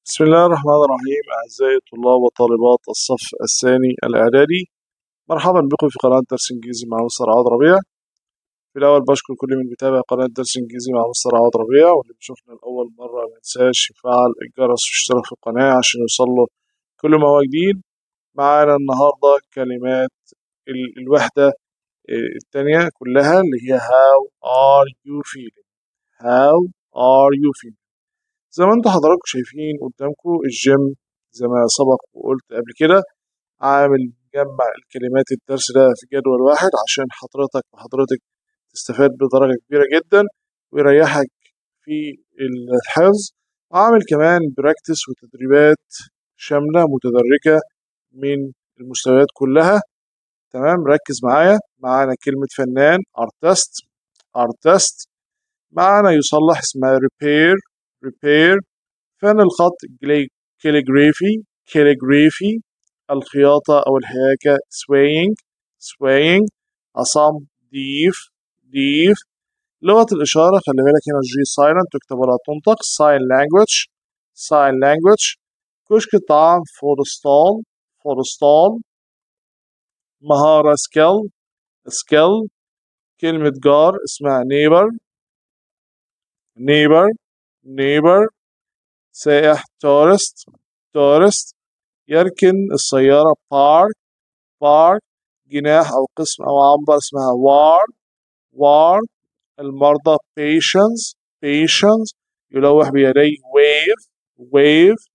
بسم الله الرحمن الرحيم أعزائي طلاب وطالبات الصف الثاني الإعدادي مرحبا بكم في قناة درس إنجليزي مع مستر عوض ربيع في الأول بشكر كل من بيتابع قناة درس إنجليزي مع مستر عوض ربيع واللي بيشوفنا لأول مرة مينساش يفعل الجرس ويشترك في القناة عشان يوصله كل ما هو جديد معانا النهاردة كلمات ال- الوحدة آه، التانية كلها اللي هي how are you feeling how are you feeling زي ما انتم حضراتكم شايفين قدامكم الجيم زي ما سبق وقلت قبل كده عامل مجمع الكلمات الدرس ده في جدول واحد عشان حضرتك وحضرتك تستفاد بدرجة كبيرة جدا ويريحك في الحفظ وعامل كمان براكتس وتدريبات شاملة متدرجة من المستويات كلها تمام ركز معايا معانا كلمة فنان artist artist معانا يصلح اسمها repair repair فن الخط calligraphy calligraphy الخياطة أو الحياكة swaying swaying عصام ضيف ضيف لغة الإشارة خلي بالك هنا الجي silent تكتب ولا تنطق sign language sign language كشك الطعام for stall for stall مهارة skill skill كلمة جار اسمها neighbor neighbor neighbor سائح tourist tourist يركن السيارة park park جناح أو قسم أو عنبر اسمها ward ward المرضى patients patients يلوح بيديه wave wave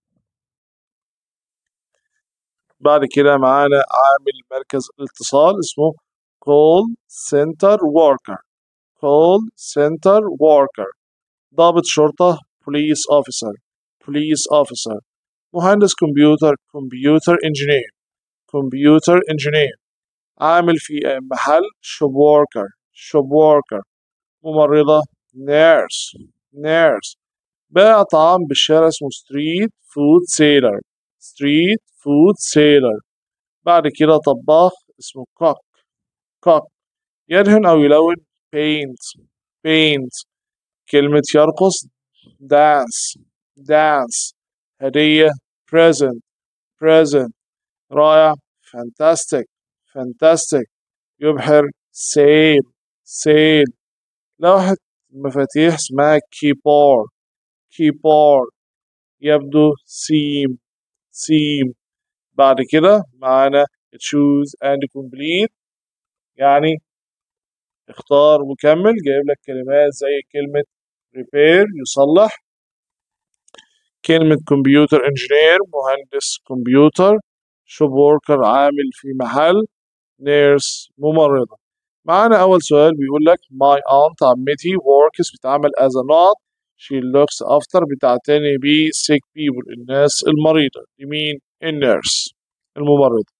بعد كده معانا عامل مركز الاتصال اسمه call center worker call center worker ضابط شرطة police officer police officer مهندس كمبيوتر computer engineer computer engineer عامل في محل shop worker shop worker ممرضة nurse nurse بائع طعام بالشارع اسمه street food seller street food seller بعد كده طباخ اسمه cook cook يدهن أو يلون paint paint كلمة يرقص dance dance هدية present present رائع fantastic fantastic يبحر sail sail لوحة مفاتيح اسمها keyboard keyboard يبدو seem seem بعد كده معانا choose and complete يعني اختار وكمل جايب لك كلمات زي كلمة repair يصلح كلمة كمبيوتر انجينير مهندس كمبيوتر شوب وركر عامل في محل نيرس ممرضة معانا أول سؤال بيقول لك my aunt عمتي works بتعمل as a not she looks after بتعتني ب sick people الناس المريضة لمين النيرس الممرضة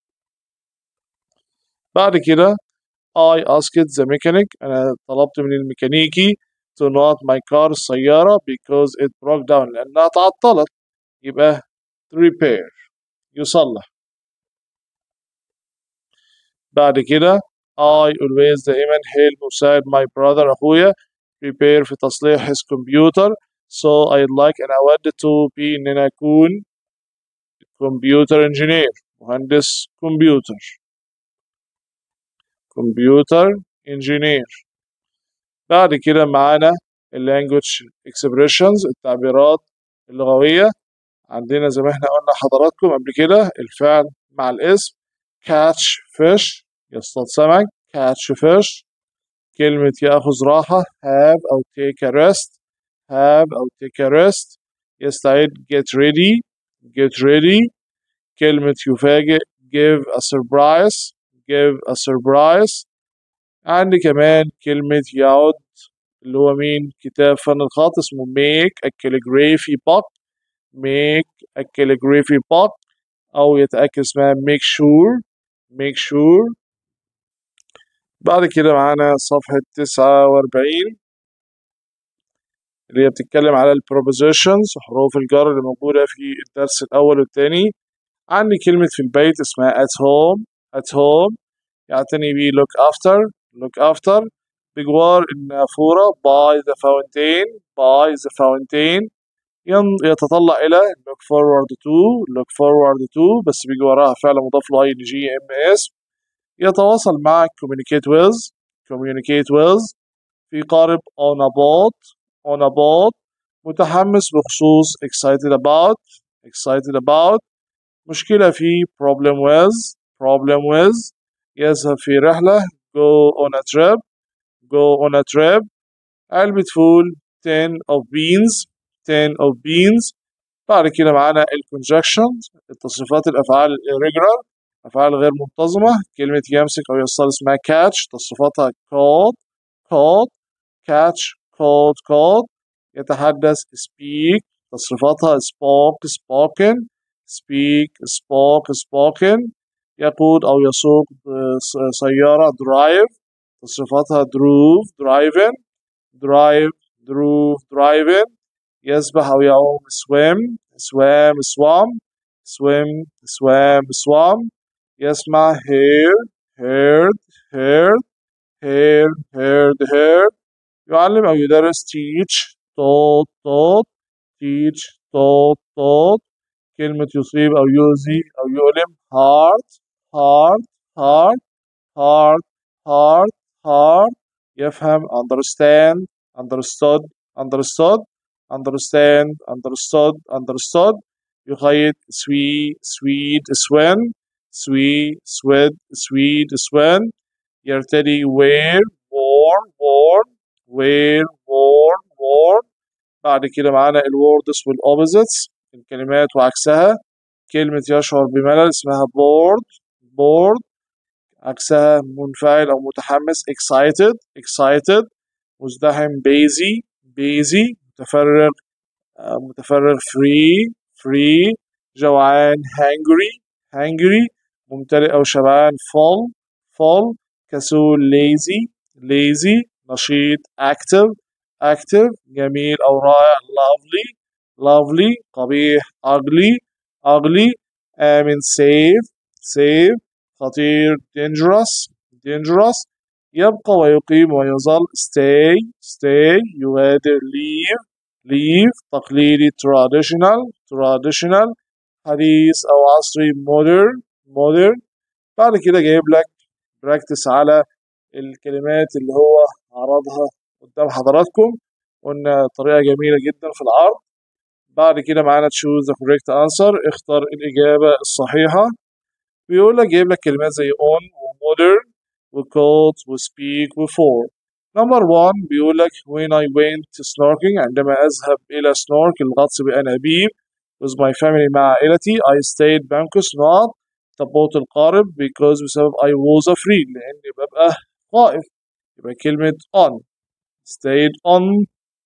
بعد كده I asked the mechanic أنا طلبت من الميكانيكي to not my car السيارة because it broke down لأنها تعطلت يبقى repair يصلح بعد كده I always دائما help مساعد my brother أخويا repair في تصليح his computer so I'd like أنا أود to be إن أنا أكون computer engineer مهندس كمبيوتر computer engineer بعد كده معانا language expressions التعبيرات اللغوية عندنا زي ما احنا قلنا حضراتكم قبل كده الفعل مع الاسم catch fish يصطاد سمك catch fish كلمة يأخذ راحة have أو take a rest have أو take a rest يستعد get ready get ready كلمة يفاجئ give a surprise give a surprise عندي كمان كلمة يعد اللي هو مين كتاب فن الخط اسمه make a calligraphy book make a calligraphy book أو يتأكد اسمها make sure make sure بعد كده معانا صفحة تسعة وأربعين اللي هي بتتكلم على البروبوزيشنز حروف الجر اللي موجودة في الدرس الأول والثاني عندي كلمة في البيت اسمها at home at home يعتني بي look after look after بجوار النافورة by the fountain by the fountain يتطلع إلى look forward to look forward to بس بيجي وراها فعل مضاف له اي جي ام اس يتواصل مع communicate with communicate with في قارب on about on about متحمس بخصوص excited about excited about مشكلة في problem with problem with يذهب في رحلة go on a trip go on a trip علبة فول 10 of beans 10 of beans بعد كده معانا الكونجكشن التصريفات الافعال irregular افعال غير منتظمه كلمه يمسك او يصل اسمها catch تصريفاتها caught caught catch caught caught يتحدث speak تصريفاتها spoke spoken speak spoke spoken يقود او يسوق سياره drive تصريفاتها drove driving drive drove driving يسبح أو يعوم swim swam swam swim swam swam يسمع hear heard heard heard heard heard يعلم أو يدرس teach taught taught teach taught taught كلمة يصيب أو يؤذي أو يؤلم heart heart heart heart heart heart يفهم understand understood understood understand understood understood يخيط sweet sweet swim sweet sweat sweet swim يرتدي wear worn worn wear worn worn بعد كده معانا الوردز والopposites الكلمات وعكسها كلمة يشعر بملل اسمها bored bored عكسها منفعل أو متحمس excited excited مزدحم busy busy متفرغ متفرغ free free جوعان hungry hungry ممتلئ أو شبعان full full كسول lazy lazy نشيط active active جميل أو رائع lovely lovely قبيح ugly ugly آمن safe safe خطير dangerous dangerous يبقى ويقيم ويظل stay stay يغادر leave leave تقليدي traditional traditional حديث أو عصري modern modern بعد كده جايب لك براكتس على الكلمات اللي هو عرضها قدام حضراتكم قلنا طريقة جميلة جدا في العرض بعد كده معانا choose the correct answer اختار الإجابة الصحيحة بيقول لك جايب لك كلمات زي on وmodern وcold وspeak وfor نمبر 1 بيقول لك when I went snorkeling عندما أذهب إلى سنورك الغطس بأنابيب with my family مع عائلتي I stayed Bangkok not تبوت القارب because بسبب I was afraid لأني ببقى خائف يبقى كلمة on stayed on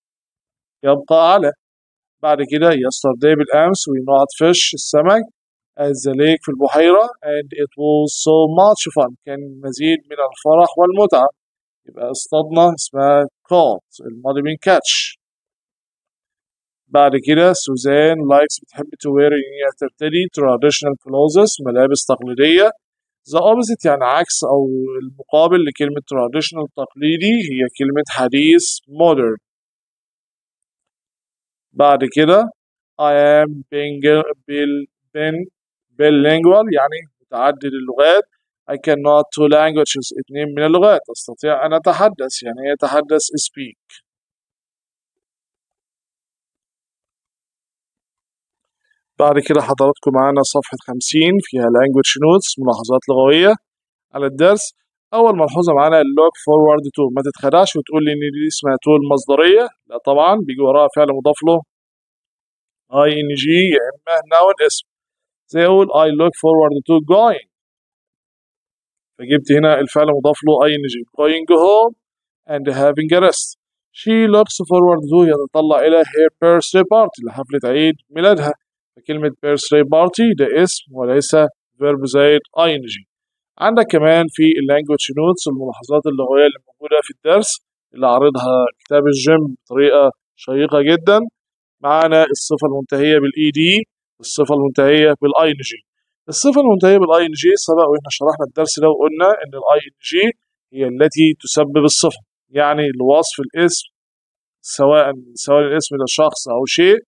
يبقى على بعد كده yesterday بالأمس we not fish السمك at the lake في البحيرة and it was so much fun كان مزيد من الفرح والمتعة يبقى اصطادنا اسمها caught الماضي من catch بعد كده سوزان لايكس بتحب to wear ان هي ترتدي traditional clothes ملابس تقليدية the opposite يعني عكس أو المقابل لكلمة traditional تقليدي هي كلمة حديث modern بعد كده I am bilingual يعني متعدد اللغات I cannot two languages اثنين من اللغات أستطيع أن أتحدث يعني يتحدث speak بعد كده حضراتكم معانا صفحة 50 فيها language notes ملاحظات لغوية على الدرس أول ملحوظة معانا look forward to ما تتخدعش وتقول لي إن دي اسمها to المصدرية لا طبعا بيجي وراها فعل مضاف له ing يا إما noun اسم زي أقول I look forward to going فجبت هنا الفعل مضاف له ing going home and having a rest she looks forward to يتطلع إلى her birthday party لحفلة عيد ميلادها فكلمة birthday party ده اسم وليس verb زائد ing عندك كمان في اللانجوج نوتس الملاحظات اللغوية اللي موجودة في الدرس اللي عارضها كتاب الجيم بطريقة شيقة جدا معانا الصفة المنتهية بالاي دي الصفة المنتهية بالاي ان جي الصفة المنتهية بالاي ان جي سبق واحنا شرحنا الدرس ده وقلنا ان الاي ان جي هي التي تسبب الصفة يعني لوصف الاسم سواء سواء الاسم ده شخص او شيء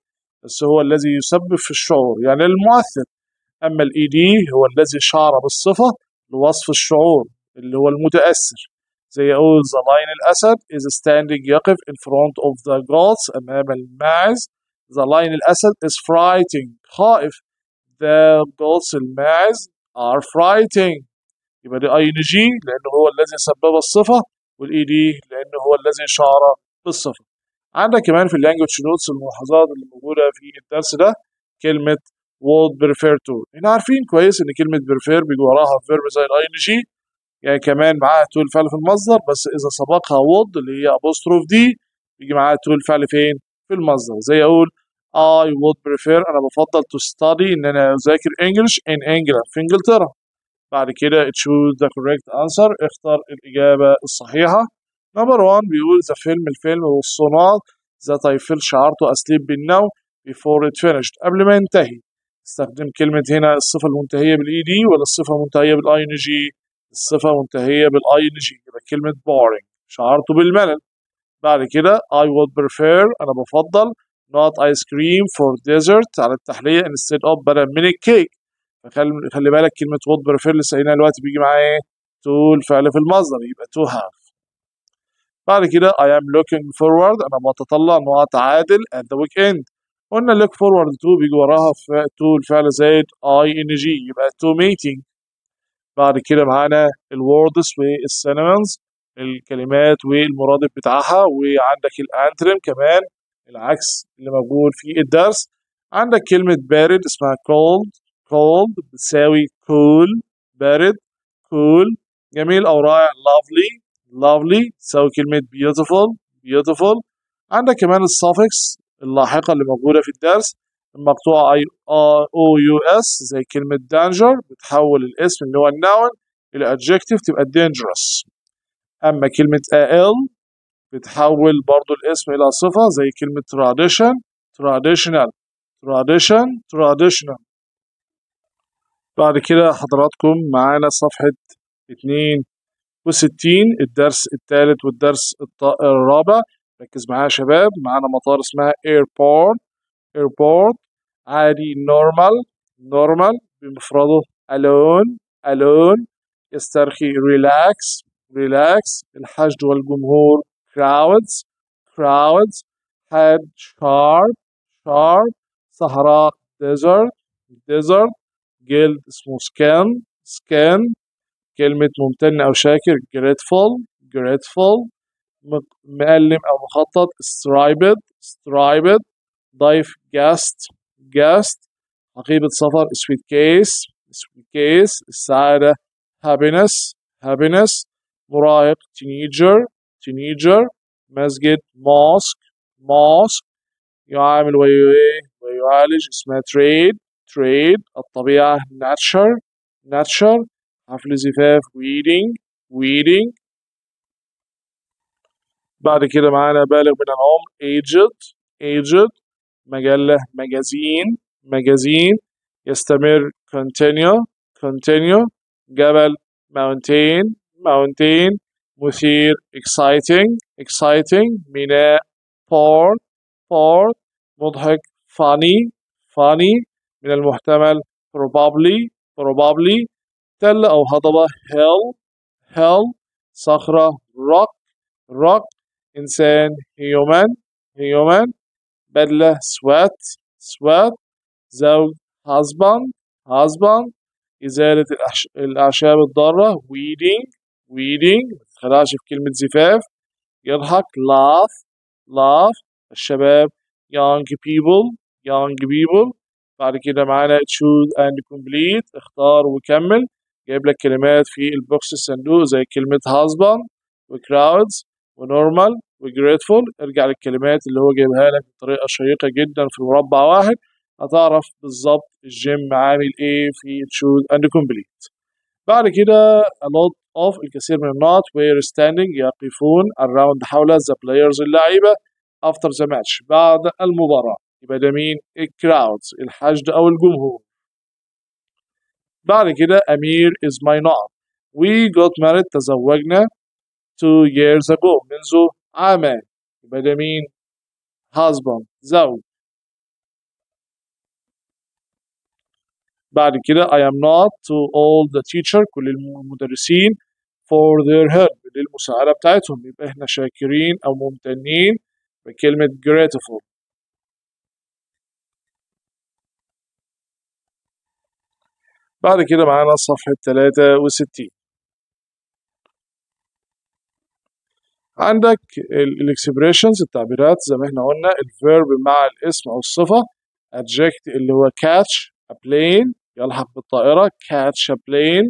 بس هو الذي يسبب في الشعور يعني المؤثر أما الإي دي هو الذي شعر بالصفة لوصف الشعور اللي هو المتأثر زي أقول the lion الأسد is standing يقف in front of the goats أمام الماعز the lion الأسد is frightened خائف the goats الماعز are frightened يبقى دي اي ان جي لانه هو الذي سبب الصفه والاي دي لانه هو الذي شعر بالصفه عندك كمان في اللانجوج نوتس الملاحظات اللي موجوده في الدرس ده كلمه would prefer to احنا عارفين كويس ان كلمه prefer بيجي وراها فيرب زي الاي ان جي يعني كمان معاها تو الفعل في المصدر بس اذا سبقها would اللي هي apostrophe دي بيجي معاها تو الفعل فين في المصدر زي اقول I would prefer أنا بفضل to study إن أنا أذاكر English in England في إنجلترا بعد كده choose the correct answer اختار الإجابة الصحيحة number one بيقول the film الفيلم والصناعة that I feel شعرت asleep بالنوم before it finished قبل ما ينتهي استخدم كلمة هنا الصفة المنتهية بالاي دي ولا الصفة المنتهية بالاي ان جي الصفة منتهية بالاي ان جي يبقى كلمة boring شعرت بالملل بعد كده I would prefer أنا بفضل not ice cream for dessert على التحلية instead of بدل من الكيك فخلي خلي بالك كلمة would prefer لسه قايلينها دلوقتي بيجي معاها ايه؟ to الفعل في المصدر يبقى to have بعد كده I am looking forward أنا بتطلع إن هو أتعادل at the weekend قلنا look forward to بيجي وراها to الفعل زائد I N G يبقى to meeting بعد كده معانا الوردز والسينونيمز الكلمات والمرادف بتاعها وعندك الانترم كمان العكس اللي موجود في الدرس عندك كلمة بارد اسمها cold cold بتساوي cool بارد cool جميل أو رائع lovely lovely تساوي كلمة beautiful beautiful عندك كمان السافكس اللاحقة اللي موجودة في الدرس المقطوعة اي او يو اس زي كلمة danger بتحول الاسم اللي هو النون إلى adjective تبقى dangerous أما كلمة ال بتحول برضو الاسم إلى صفة زي كلمة tradition traditional tradition traditional بعد كده حضراتكم معانا صفحة 62 الدرس الثالث والدرس الرابع ركز معايا يا شباب معانا مطار اسمها airport airport عادي normal normal بمفرده alone alone يسترخي relax relax الحشد والجمهور crowds crowds had sharp sharp صحراء desert desert جلد اسمه skin skin كلمة ممتن أو شاكر grateful grateful مقلم أو مخطط striped striped ضيف guest guest حقيبة سفر sweet case sweet case السعادة happiness happiness مراهق teenager teenager مسجد mosque mosque يعامل ويعالج اسمها trade trade الطبيعة nature nature حفل زفاف wedding wedding بعد كده معانا بالغ من العمر aged aged مجلة مجازين مجازين يستمر continue continue جبل mountain mountain مثير exciting exciting ميناء port port مضحك funny funny من المحتمل probably probably تل أو هضبة hill hill صخرة rock rock إنسان human human بدلة sweat sweat زوج husband husband إزالة الأعش- الأعشاب الضارة weeding weeding متخلعش في كلمة زفاف يضحك laugh laugh الشباب young people young people بعد كده معانا choose and complete اختار وكمل جايب لك كلمات في البوكس الصندوق زي كلمة husband وcrowds ونورمال وجريتفول ارجع للكلمات اللي هو جايبها لك بطريقة شيقة جدا في مربع واحد هتعرف بالظبط الجيم عامل ايه في choose and complete بعد كده a lot of الكثير من النقط were standing يقفون around حول the players اللعيبة after the match بعد المباراة يبقى ده مين الكراودز الحشد أو الجمهور بعد كده أمير is my not we got married تزوجنا two years ago منذ عامين يبقى ده مين husband زوج بعد كده I am not to all the teacher كل المدرسين for their help للمساعدة بتاعتهم يبقى احنا شاكرين أو ممتنين بكلمة grateful بعد كده معانا صفحة 63 عندك الاكسبريشنز التعبيرات زي ما احنا قلنا الفيرب مع الاسم او الصفة adject اللي هو catch a plane يلحق بالطائرة catch a plane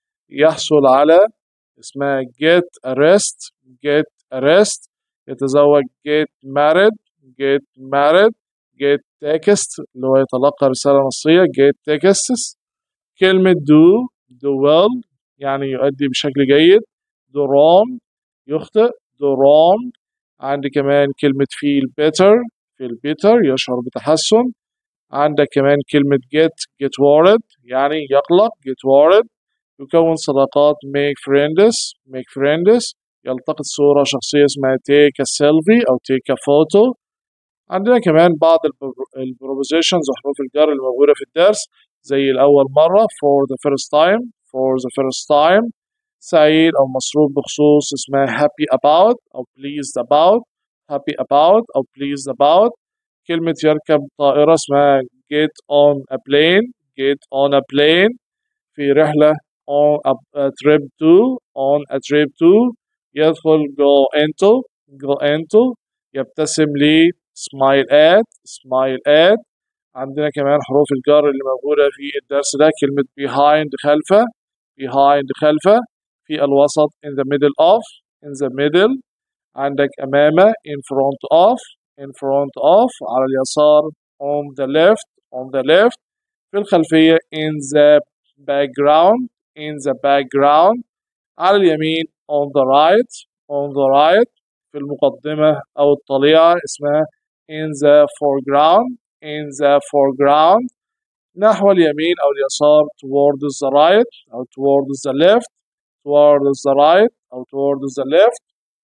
يحصل على اسمها get a rest get a rest يتزوج get married get married get text اللي هو يتلقى رسالة نصية get texts كلمة do do well يعني يؤدي بشكل جيد do wrong يخطئ do wrong عندي كمان كلمة feel better feel better يشعر بتحسن عندك كمان كلمة get get worried يعني يقلق get worried يكون صداقات make friends make friends يلتقط صورة شخصية اسمها take a selfie أو take a photo عندنا كمان بعض البروبوزيشنز وحروف الجر الموجودة في الدرس زي الأول مرة for the first time for the first time سعيد أو مسرور بخصوص اسمها happy about أو pleased about happy about أو pleased about كلمة يركب طائرة اسمها get on a plane get on a plane في رحلة on a, a trip to on a trip to يدخل go into go into يبتسم لي smile at smile at عندنا كمان حروف الجر اللي موجودة في الدرس ده كلمة behind خلفه behind خلفه في الوسط in the middle of in the middle عندك أمامه in front of in front of على اليسار on the left on the left في الخلفية in the background in the background على اليمين on the right on the right في المقدمة أو الطليعة اسمها in the foreground in the foreground نحو اليمين أو اليسار towards the right أو towards the left towards the right أو towards the left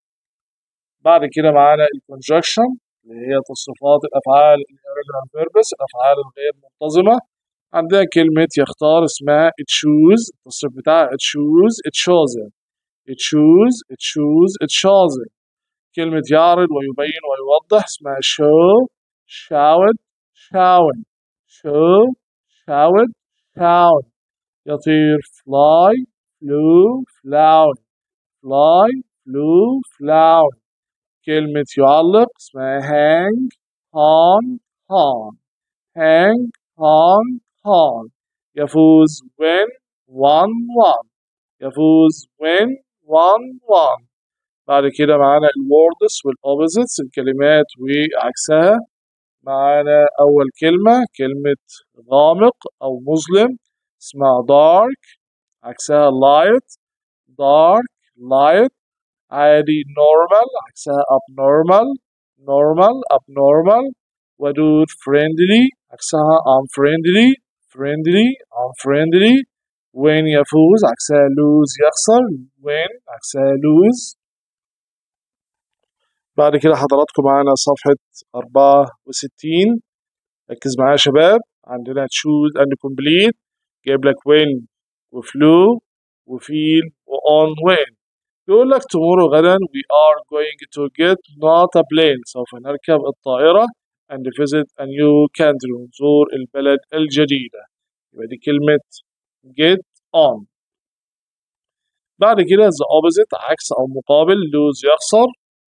بعد كده معانا الكونجكشن اللي هي تصريفات الأفعال irregular verbs الأفعال الغير منتظمة عندنا كلمة يختار اسمها choose التصريف بتاعها choose chosen choose choose chosen كلمة يعرض ويبين ويوضح اسمها show showed shown show showed shown يطير fly flew flown fly flew flown كلمة يعلق اسمها hang hung hung hang hung hung يفوز win won won يفوز win won won بعد كده معانا الوردس والopposites الكلمات وعكسها معانا أول كلمة كلمة غامق أو مظلم اسمها dark عكسها light dark light عادي normal عكسها abnormal normal abnormal ودود friendly عكسها unfriendly friendly unfriendly win يفوز عكسها lose يخسر win عكسها lose بعد كده حضراتكم معانا صفحة 64 ركز معايا يا شباب عندنا choose and complete جايب لك win وفلو وفيل وon win يقول لك tomorrow غدا we are going to get not a plane سوف نركب الطائرة and visit a new country ونزور البلد الجديدة يبقى دي كلمة get on بعد كده the opposite عكس أو مقابل lose يخسر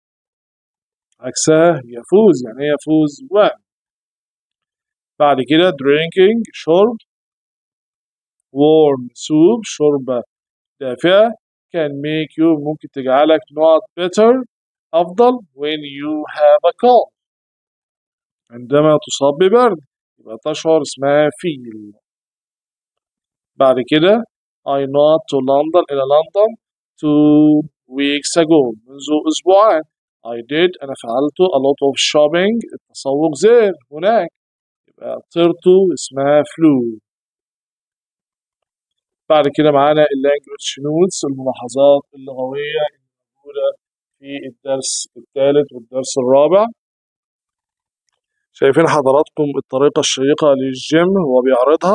عكسها يفوز يعني ايه يفوز win بعد كده drinking شرب warm soup شوربة دافئة can make you ممكن تجعلك not better أفضل when you have a cold عندما تصاب ببرد يبقى تشعر اسمها feel بعد كده I not to London إلى لندن two weeks ago منذ أسبوعين I did أنا فعلت a lot of shopping التسوق زين هناك يبقى طرت اسمها flew بعد كده معانا اللانجوج نوتس الملاحظات اللغوية الموجودة في الدرس الثالث والدرس الرابع شايفين حضراتكم الطريقة الشيقة للجيم وهو بيعرضها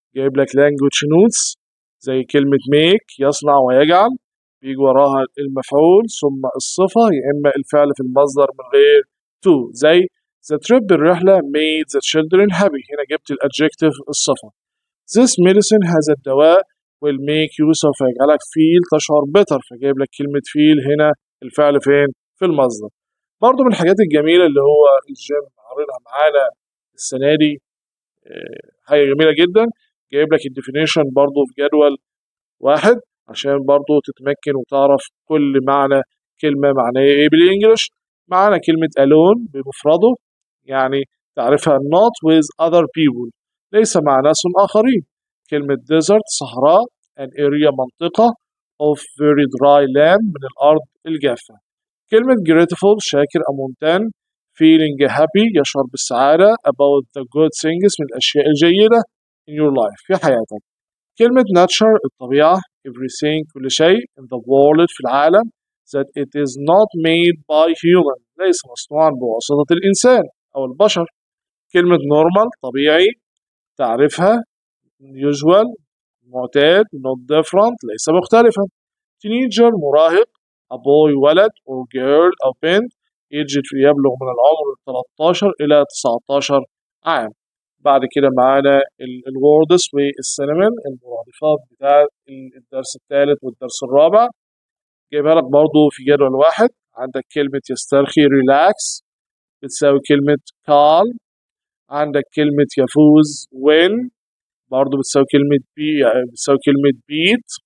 جايب لك language notes زي كلمة make يصنع ويجعل بيجي وراها المفعول ثم الصفة يا إما الفعل في المصدر من غير to زي the trip الرحلة made the children happy هنا جبت الادجكتيف الصفة this medicine هذا الدواء will make you سوف يجعلك feel تشعر better فجايب لك كلمة feel هنا الفعل فين في المصدر برضو من الحاجات الجميلة اللي هو الجيم عارضها معانا السنة دي حاجة جميلة جدا جايب لك الديفينيشن برضو في جدول واحد عشان برضو تتمكن وتعرف كل معنى كلمة معناها ايه بالانجلش معانا كلمة alone بمفرده يعني تعرفها not with other people ليس مع ناس آخرين كلمة desert صحراء an area منطقة of very dry land من الأرض الجافة كلمة grateful شاكر أو ممتن feeling happy يشعر بالسعادة about the good things من الأشياء الجيدة in your life في حياتك كلمة nature الطبيعة everything كل شيء in the world في العالم that it is not made by human ليس مصنوعا بواسطة الإنسان أو البشر كلمة normal طبيعي تعرفها usual معتاد not different ليس مختلفا teenager مراهق a boy ولد or girl أو بنت aged يبلغ من العمر 13 إلى 19 عام بعد كده معانا الوردس والسينمون المرادفات بتاع الدرس الثالث والدرس الرابع جايبها لك برضو في جدول واحد عندك كلمة يسترخي ريلاكس بتساوي كلمة calm عندك كلمة يفوز win برضو بتساوي كلمة بي بتساوي كلمة beat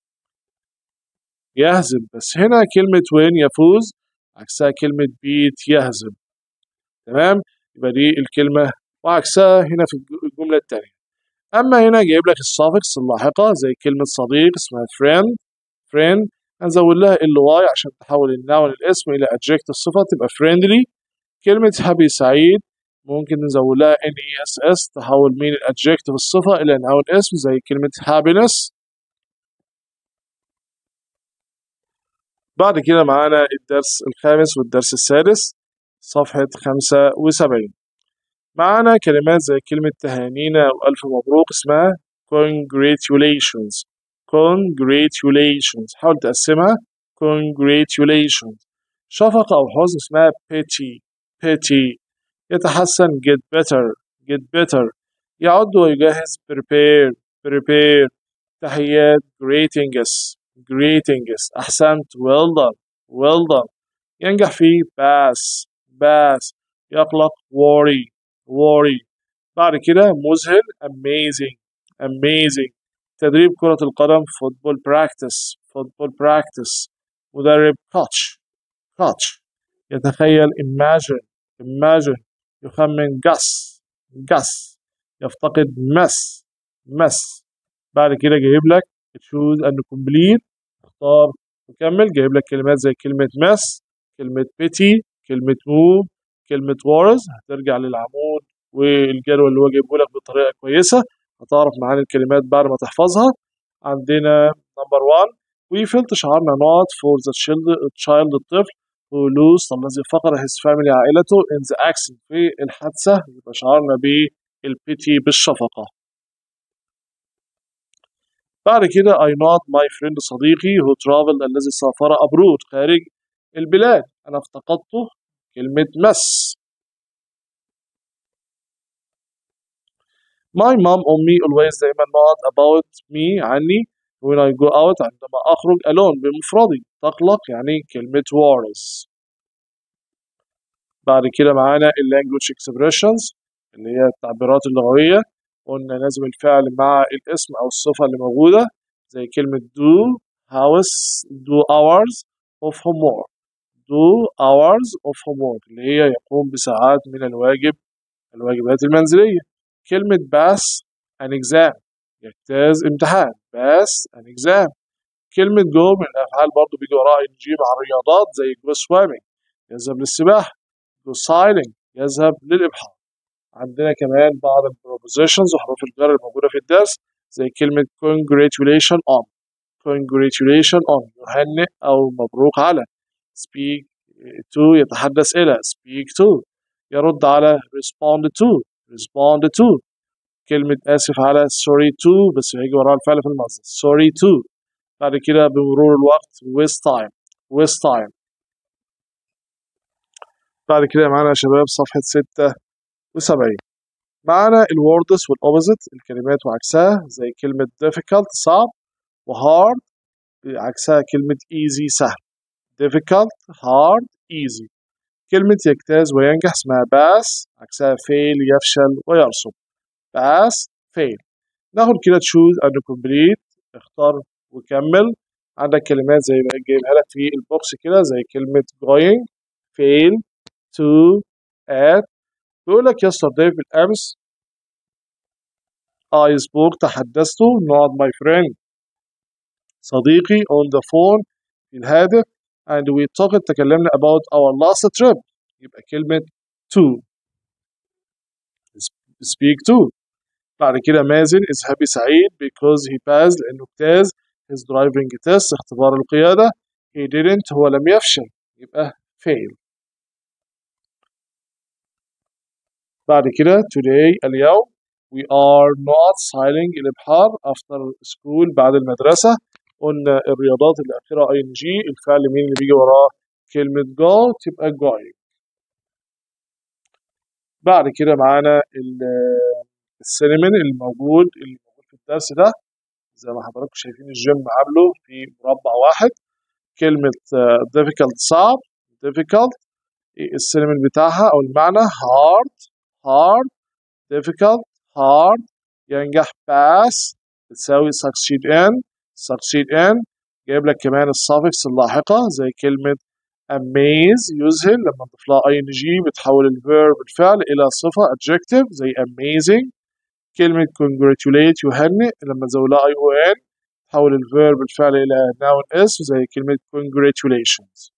يهزم بس هنا كلمة win يفوز عكسها كلمة beat يهزم تمام يبقى دي الكلمة وعكسها هنا في الجملة الثانية أما هنا جايب لك السافكس اللاحقة زي كلمة صديق اسمها friend friend هنزود لها ال واي عشان تحول النون الاسم إلى adjective الصفة تبقى friendly كلمة happy سعيد ممكن نزود لها ان اي اس اس تحول من الادجكتيف الصفة إلى نون اسم زي كلمة happiness بعد كده معانا الدرس الخامس والدرس السادس صفحة خمسة وسبعين معانا كلمات زي كلمة تهانينا وألف مبروك اسمها congratulations congratulations حاول تقسمها congratulations شفقة أو حزن اسمها pity pity يتحسن get better get better يعد ويجهز prepare prepare تحيات greetings greetings أحسنت well done well done ينجح فيه pass pass يقلق worry worry بعد كده مذهل amazing amazing تدريب كرة القدم football practice football practice مدرب coach coach يتخيل imagine imagine يخمن guess guess يفتقد mess mess بعد كده جايب لك choose and complete اختار وكمل جايب لك كلمات زي كلمة mess كلمة pity كلمة move كلمة words هترجع للعمود والجدول اللي هو جايبه لك بطريقة كويسة هتعرف معاني الكلمات بعد ما تحفظها عندنا نمبر 1 we felt شعرنا not for the child, child الطفل who lost الذي فقد his family عائلته in the accident في الحادثة يبقى شعرنا بالبيتي بالشفقة بعد كده I not my friend صديقي who traveled الذي سافر abroad خارج البلاد أنا افتقدته كلمة مس My mom أمي always دايما not about me عني when I go out عندما أخرج alone بمفردي تقلق يعني كلمة worries بعد كده معانا ال language expressions اللي هي التعبيرات اللغوية قلنا لازم الفعل مع الاسم أو الصفة اللي موجودة زي كلمة do house do hours of homework do hours of homework اللي هي يقوم بساعات من الواجب الواجبات المنزلية كلمة pass an exam يجتاز امتحان pass an exam كلمة go من الأفعال برضو بيجي وراها ing مع الرياضات زي go swimming يذهب للسباحة go sailing يذهب للإبحار عندنا كمان بعض البروبوزيشنز وحروف الجر الموجودة في الدرس زي كلمة congratulation on congratulation on يهنئ أو مبروك على speak to يتحدث إلى speak to يرد على respond to respond to كلمة آسف على sorry to بس هيجي وراها الفعل في المصدر sorry to بعد كده بمرور الوقت waste time waste time بعد كده معانا يا شباب صفحة ستة وسبعين معانا الوردس والأوبوزيت الكلمات وعكسها زي كلمة difficult صعب وهارد عكسها كلمة easy سهل difficult hard easy كلمة يجتاز وينجح اسمها باس عكسها fail يفشل ويرسب باس fail ناخد كده choose and complete اختار وكمل عندك كلمات زي ما جايبها لك في البوكس كده زي كلمة going fail to at بيقول لك yesterday بالأمس I spoke تحدثت not my friend صديقي on the phone في الهاتف and we talked تكلمنا about our last trip يبقى كلمة to speak to بعد كده مازن is happy سعيد because he passed لأنه اجتاز his driving test اختبار القيادة he didn't هو لم يفشل يبقى fail بعد كده today اليوم we are not sailing الإبحار after school بعد المدرسة قلنا الرياضات اللي آخرها ing الفعل مين اللي بيجي وراه كلمة go تبقى going بعد كده معانا السينمن الموجود اللي موجود في الدرس ده زي ما حضراتكم شايفين الجيم عامله في مربع واحد كلمة difficult صعب difficult السينمن بتاعها أو المعنى hard hard difficult hard ينجح pass بتساوي succeed in succeed in جايب لك كمان السافكس اللاحقة زي كلمة amaze يذهل لما نضيف لها ing بتحول الفيرب الفعل إلى صفة adjective زي amazing كلمة congratulate يهنئ لما تزود لها اي او ان تحول الفيرب الفعل إلى noun اسم زي كلمة congratulations